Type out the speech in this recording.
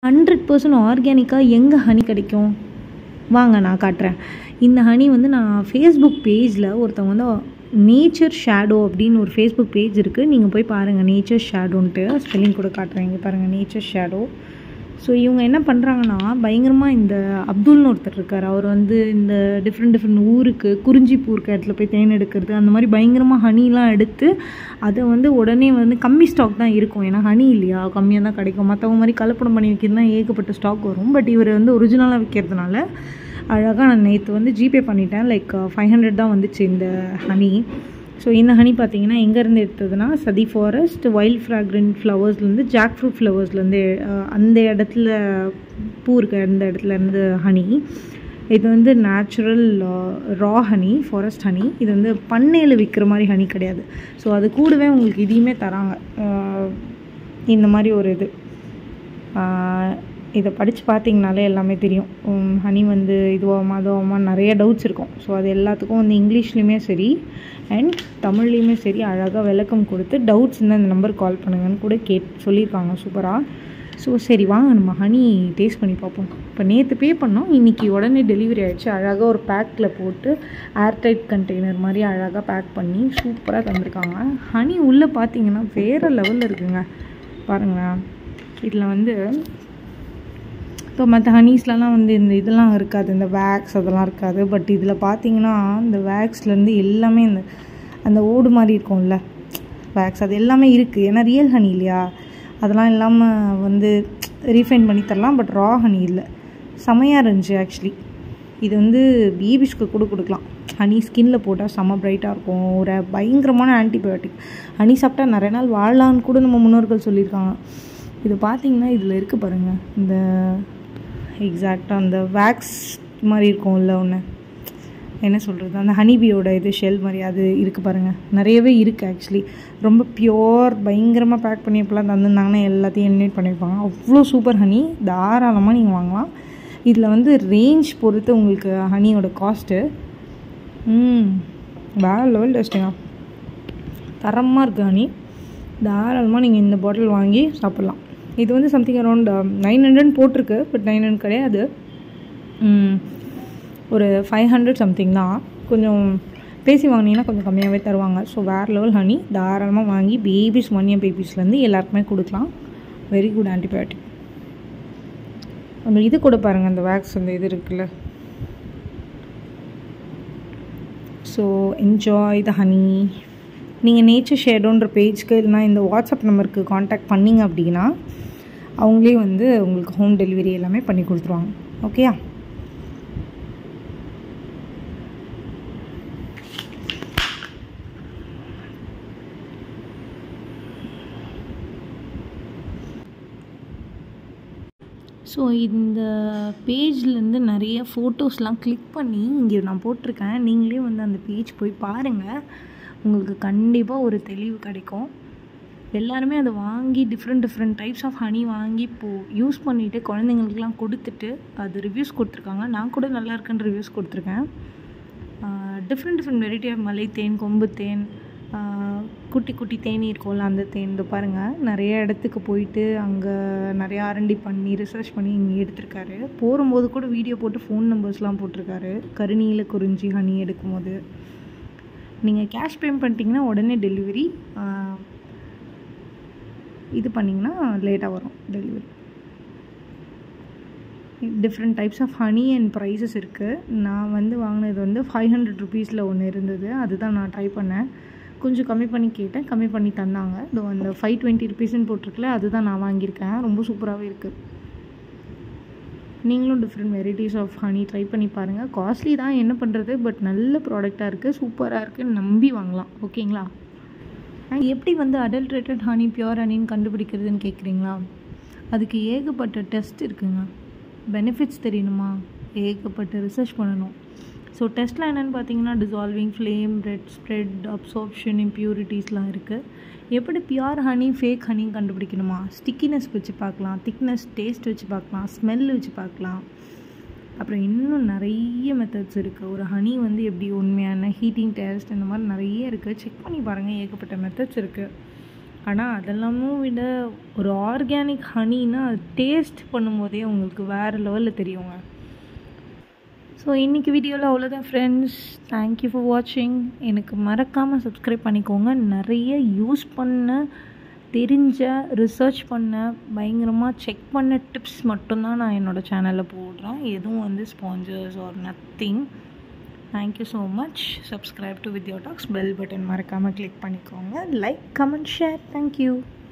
hundred percent ஆர்கானிக்காக எங்கே honey கிடைக்கும் வாங்க நான் காட்டுறேன் இந்த ஹனி வந்து நான் ஃபேஸ்புக் பேஜில் ஒருத்தவங்க வந்து நேச்சர் ஷேடோ அப்படின்னு ஒரு ஃபேஸ்புக் பேஜ் இருக்குது நீங்கள் போய் பாருங்கள் நேச்சர் ஷேடோன்ட்டு ஸ்பெல்லிங் கூட காட்டுறேன் இங்கே பாருங்கள் நேச்சர் ஷேடோ ஸோ இவங்க என்ன பண்ணுறாங்கன்னா பயங்கரமாக இந்த அப்துல்னு ஒருத்தர் இருக்கார் அவர் வந்து இந்த டிஃப்ரெண்ட் டிஃப்ரெண்ட் ஊருக்கு குறிஞ்சிப்பூ இருக்க இடத்துல போய் தேன் எடுக்கிறது அந்த மாதிரி பயங்கரமாக ஹனிலாம் எடுத்து அதை வந்து உடனே வந்து கம்மி ஸ்டாக் தான் இருக்கும் ஏன்னா ஹனி இல்லையா கம்மியாக தான் கிடைக்கும் மற்றவங்க மாதிரி கலப்படம் பண்ணி வைக்கிறதுனா ஏகப்பட்ட ஸ்டாக் வரும் பட் இவர் வந்து ஒரிஜினலாக விற்கிறதுனால அழகாக நான் நேற்று வந்து ஜிபே பண்ணிட்டேன் லைக் ஃபைவ் ஹண்ட்ரட் தான் வந்துச்சு இந்த ஹனி ஸோ இந்த ஹனி பார்த்தீங்கன்னா எங்கேருந்து எடுத்ததுன்னா சதி ஃபாரஸ்ட் வைல்ட் ஃப்ராக்ரண்ட் ஃப்ளவர்ஸ்லேருந்து ஜாக் ஃப்ரூட் ஃப்ளவர்ஸ்லேருந்து அந்த இடத்துல பூ இருக்க அந்த இடத்துல இருந்து ஹனி இது வந்து natural raw honey forest honey இது வந்து பண்ணையில் விற்கிற மாதிரி ஹனி கிடையாது ஸோ அது கூடவே உங்களுக்கு இதையுமே தராங்க இந்த மாதிரி ஒரு இது இதை படித்து பார்த்தீங்கனாலே எல்லாமே தெரியும் ஹனி வந்து இதுவாகுமா அதுவாகுமா நிறைய டவுட்ஸ் இருக்கும் ஸோ அது எல்லாத்துக்கும் வந்து இங்கிலீஷ்லேயுமே சரி அண்ட் தமிழ்லேயுமே சரி அழகாக விளக்கம் கொடுத்து டவுட்ஸ் இருந்தால் இந்த நம்பருக்கு கால் பண்ணுங்கன்னு கூட கேட் சொல்லியிருக்காங்க சூப்பராக ஸோ சரி வாங்க நம்ம ஹனி டேஸ்ட் பண்ணி பார்ப்போம் இப்போ நேற்று பே பண்ணோம் இன்றைக்கி உடனே டெலிவரி ஆகிடுச்சு அழகாக ஒரு பேக்கில் போட்டு ஏர்டைட் கண்டெய்னர் மாதிரி அழகாக பேக் பண்ணி சூப்பராக தந்திருக்காங்க ஹனி உள்ளே பார்த்தீங்கன்னா வேறு லெவலில் இருக்குங்க பாருங்களேன் இதில் வந்து இப்போ மற்ற ஹனீஸ்லலாம் வந்து இந்த இதெல்லாம் இருக்காது இந்த வேக்ஸ் அதெல்லாம் இருக்காது பட் இதில் பார்த்தீங்கன்னா இந்த வேக்ஸ்லேருந்து எல்லாமே இந்த அந்த ஓடு மாதிரி இருக்கும்ல வேக்ஸ் அது எல்லாமே இருக்குது ஏன்னா ரியல் ஹனி இல்லையா அதெல்லாம் இல்லாமல் வந்து ரீஃபைன் பண்ணி தரலாம் பட் ரா ஹனி இல்லை செமையாக இருந்துச்சு ஆக்சுவலி இது வந்து பேபிஸ்க்கு கூட கொடுக்கலாம் ஹனி ஸ்கின்ல போட்டால் செம்ம பிரைட்டாக இருக்கும் ஒரு பயங்கரமான ஆன்டிபயோட்டிக் ஹனி சாப்பிட்டா நிறைய நாள் வாழலான்னு கூட நம்ம முன்னோர்கள் சொல்லியிருக்காங்க இது பார்த்தீங்கன்னா இதில் இருக்குது பாருங்கள் இந்த எக்ஸாக்டாக அந்த வேக்ஸ் மாதிரி இருக்கும்ல ஒன்று என்ன சொல்கிறது அந்த ஹனிபியோட இது ஷெல் மாதிரி அது இருக்குது பாருங்கள் நிறையவே இருக்குது ஆக்சுவலி ரொம்ப பியோர் பயங்கரமாக பேக் பண்ணி எப்போலாம் தந்துருந்தாங்கன்னா எல்லாத்தையும் எலிமினேட் பண்ணியிருப்பாங்க அவ்வளோ சூப்பர் ஹனி தாராளமாக நீங்கள் வாங்கலாம் இதில் வந்து ரேஞ்ச் பொறுத்து உங்களுக்கு ஹனியோட காஸ்ட்டு ம் வேறு லெவல் டேஸ்ட்டுங்க தரமாக இருக்குது ஹனி தாராளமாக நீங்கள் இந்த பாட்டில் வாங்கி சாப்பிட்லாம் இது வந்து சம்திங் அரௌண்ட் நைன் ஹண்ட்ரட் போட்டிருக்கு பட் நைன் ஹண்ட்ரட் கிடையாது ஒரு ஃபைவ் ஹண்ட்ரட் சம்திங் தான் கொஞ்சம் பேசி வாங்கினீங்கன்னா கொஞ்சம் கம்மியாகவே தருவாங்க ஸோ வேறு லெவல் ஹனி தாராளமாக வாங்கி பேபிஸ் ஒன் இயர் பேபிஸ்லேருந்து எல்லாருக்குமே கொடுக்கலாம் வெரி குட் ஆன்டிபயோட்டிக் அந்த இது கூட பாருங்கள் அந்த வேக்ஸ் அந்த இது இருக்குல்ல ஸோ என்ஜாய் த ஹனி நீங்கள் நேச்சர் ஷேடோன்ற பேஜ்க்கு இல்லைனா இந்த வாட்ஸ்அப் நம்பருக்கு காண்டாக்ட் பண்ணிங்க அப்படின்னா அவங்களே வந்து உங்களுக்கு ஹோம் டெலிவரி எல்லாமே பண்ணி கொடுத்துருவாங்க ஓகேயா ஸோ இந்த பேஜ்லேருந்து நிறைய ஃபோட்டோஸ்லாம் கிளிக் பண்ணி இங்கே நான் போட்டிருக்கேன் நீங்களே வந்து அந்த பேஜ் போய் பாருங்கள் உங்களுக்கு கண்டிப்பாக ஒரு தெளிவு கிடைக்கும் எல்லாருமே அதை வாங்கி different different types of honey வாங்கி இப்போது யூஸ் பண்ணிவிட்டு குழந்தைங்களுக்குலாம் கொடுத்துட்டு அது ரிவ்யூஸ் கொடுத்துருக்காங்க நான் கூட நல்லா இருக்குன்னு ரிவ்யூஸ் கொடுத்துருக்கேன் டிஃப்ரெண்ட் டிஃப்ரெண்ட் வெரைட்டி ஆஃப் மலை தேன் கொம்பு தேன் குட்டி குட்டி தேனி இருக்கும்ல அந்த தேன் இந்த பாருங்கள் நிறைய இடத்துக்கு போயிட்டு அங்கே நிறையா ஆரண்டி பண்ணி ரிசர்ச் பண்ணி இங்கே எடுத்திருக்காரு போகும்போது கூட வீடியோ போட்டு ஃபோன் நம்பர்ஸ்லாம் போட்டிருக்காரு கருணியில் குறிஞ்சி ஹனி எடுக்கும்போது நீங்கள் கேஷ் பேமெண்ட் பண்ணிட்டீங்கன்னா உடனே டெலிவரி இது பண்ணிங்கன்னா லேட்டாக வரும் delivery different types of honey and prices இருக்குது நான் வந்து வாங்கினது வந்து ஃபைவ் ஹண்ட்ரட் ருபீஸில் ஒன்று இருந்தது அதுதான் நான் ட்ரை பண்ணேன் கொஞ்சம் கம்மி பண்ணி கேட்டேன் கம்மி பண்ணி தந்தாங்க இதோ அந்த ஃபைவ் டுவெண்ட்டி ருபீஸ்ன்னு போட்டிருக்கல அதுதான் நான் வாங்கியிருக்கேன் ரொம்ப சூப்பராகவே இருக்குது நீங்களும் different varieties of honey try பண்ணி பாருங்கள் காஸ்ட்லி தான் என்ன பண்ணுறது பட் நல்ல ப்ராடக்டாக இருக்குது சூப்பராக இருக்குது நம்பி வாங்கலாம் ஓகேங்களா எப்படி வந்து அடல்ட்ரேட்டட் ஹனி பியூர் ஹனின்னு கண்டுபிடிக்கிறதுன்னு கேட்குறீங்களா அதுக்கு ஏகப்பட்ட டெஸ்ட் இருக்குங்க பெனிஃபிட்ஸ் தெரியணுமா ஏகப்பட்ட ரிசர்ச் பண்ணணும் ஸோ டெஸ்ட்டில் என்னென்னு பார்த்தீங்கன்னா dissolving flame red spread absorption இம்ப்யூரிட்டிஸ்லாம் இருக்குது எப்படி பியூர் ஹனி ஃபேக் ஹனி கண்டுபிடிக்கணுமா ஸ்டிக்கினஸ் வச்சு பார்க்கலாம் திக்னஸ் டேஸ்ட் வச்சு பார்க்கலாம் ஸ்மெல் வச்சு பார்க்கலாம் அப்புறம் இன்னும் நிறைய மெத்தட்ஸ் இருக்குது ஒரு ஹனி வந்து எப்படி உண்மையான ஹீட்டிங் டெஸ்ட் இந்த மாதிரி நிறைய இருக்குது செக் பண்ணி பாருங்கள் ஏகப்பட்ட மெத்தட்ஸ் இருக்குது ஆனால் அதெல்லாமும் விட ஒரு ஆர்கானிக் ஹனின்னா அது டேஸ்ட் பண்ணும்போதே உங்களுக்கு வேறு லெவலில் தெரியுங்க ஸோ இன்றைக்கி வீடியோவில் அவ்வளோதான் ஃப்ரெண்ட்ஸ் தேங்க்யூ ஃபார் வாட்சிங் எனக்கு மறக்காமல் சப்ஸ்கிரைப் பண்ணிக்கோங்க நிறைய யூஸ் பண்ண தெரிஞ்ச ரிசர்ச் பண்ண பயங்கரமாக செக் பண்ண டிப்ஸ் மட்டும்தான் நான் என்னோடய சேனலில் போடுறேன் எதுவும் வந்து sponsors or nothing thank you so much subscribe to with your talks bell button மறக்காமல் கிளிக் பண்ணிக்கோங்க லைக் கமெண்ட் ஷேர் தேங்க்யூ